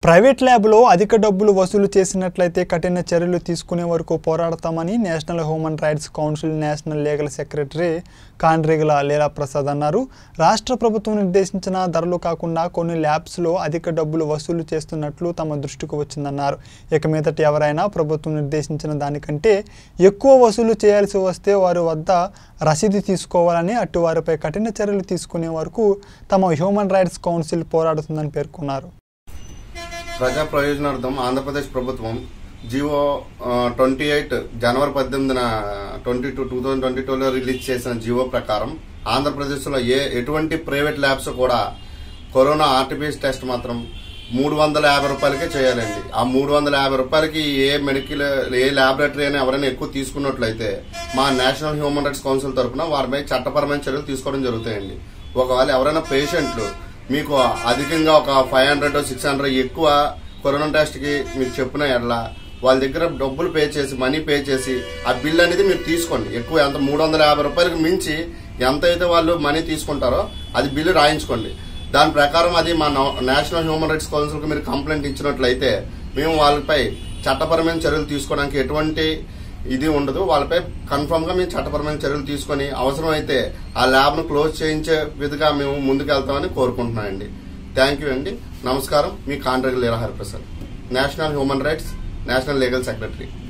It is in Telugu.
ప్రైవేట్ ల్యాబ్లో అధిక డబ్బులు వసూలు చేసినట్లయితే కఠిన చర్యలు తీసుకునే వరకు పోరాడతామని national human rights council national legal secretary Kandrigala Leelaprasad అన్నారు రాష్ట్ర ప్రభుత్వం నిర్దేశించిన ధరలు కాకుండా కొన్ని ల్యాబ్స్లో అధిక డబ్బులు వసూలు చేస్తున్నట్లు తమ దృష్టికి వచ్చిందన్నారు ఇక మీదట ఎవరైనా ప్రభుత్వం నిర్దేశించిన దానికంటే ఎక్కువ వసూలు చేయాల్సి వస్తే వారి వద్ద రసీదు తీసుకోవాలని అటు వారిపై కఠిన చర్యలు తీసుకునే వరకు తమ హ్యూమన్ రైట్స్ కౌన్సిల్ పోరాడుతుందని పేర్కొన్నారు ప్రజా ప్రయోజనార్థం ఆంధ్రప్రదేశ్ ప్రభుత్వం జియో ట్వంటీ ఎయిట్ జనవరి పద్దెనిమిదిన twenty two two thousand twenty టూలో రిలీజ్ చేసిన జియో ప్రకారం ఆంధ్రప్రదేశ్లో ఏ ఎటువంటి ప్రైవేట్ ల్యాబ్స్ కూడా కరోనా ఆర్టీపీఎస్ టెస్ట్ మాత్రం మూడు వందల యాభై రూపాయలకే చేయాలండి ఆ మూడు వందల యాభై రూపాయలకి ఏ మెడికల్ ఏ ల్యాబొరేటరీ అయినా ఎవరైనా ఎక్కువ తీసుకున్నట్లయితే మా నేషనల్ హ్యూమన్ రైట్స్ కౌన్సిల్ తరఫున వారిపై చట్టపరమైన చర్యలు తీసుకోవడం జరుగుతాయండి ఒకవేళ ఎవరైనా పేషెంట్లు మీకు అధికంగా ఒక ఫైవ్ హండ్రెడ్ సిక్స్ హండ్రెడ్ ఎక్కువ కరోనా టెస్ట్ కి మీరు చెప్పిన ఎట్లా వాళ్ళ దగ్గర డబ్బులు పే చేసి మనీ పే చేసి ఆ బిల్ అనేది మీరు తీసుకోండి ఎక్కువ ఎంత మూడు వందల యాభై రూపాయలకు మించి ఎంత అయితే వాళ్ళు మనీ తీసుకుంటారో అది బిల్లు రాయించుకోండి దాని ప్రకారం అది మా నో- నేషనల్ హ్యూమన్ రైట్స్ కౌన్సిల్ కి మీరు కంప్లైంట్ ఇచ్చినట్లయితే మేము వాళ్ళపై చట్టపరమైన చర్యలు తీసుకోవడానికి ఎటువంటి ఇది ఉండదు వాళ్ళపై కన్ఫర్మ్ గా మేము చట్టపరమైన చర్యలు తీసుకొని అవసరమైతే ఆ ల్యాబ్ ను క్లోజ్ చేయించే విధంగా మేము ముందుకెళ్తామని కోరుకుంటున్నామండి థ్యాంక్ యూ అండి నమస్కారం మీ కాంట్రాక్ట్ Leela Hariprasad national human rights national legal secretary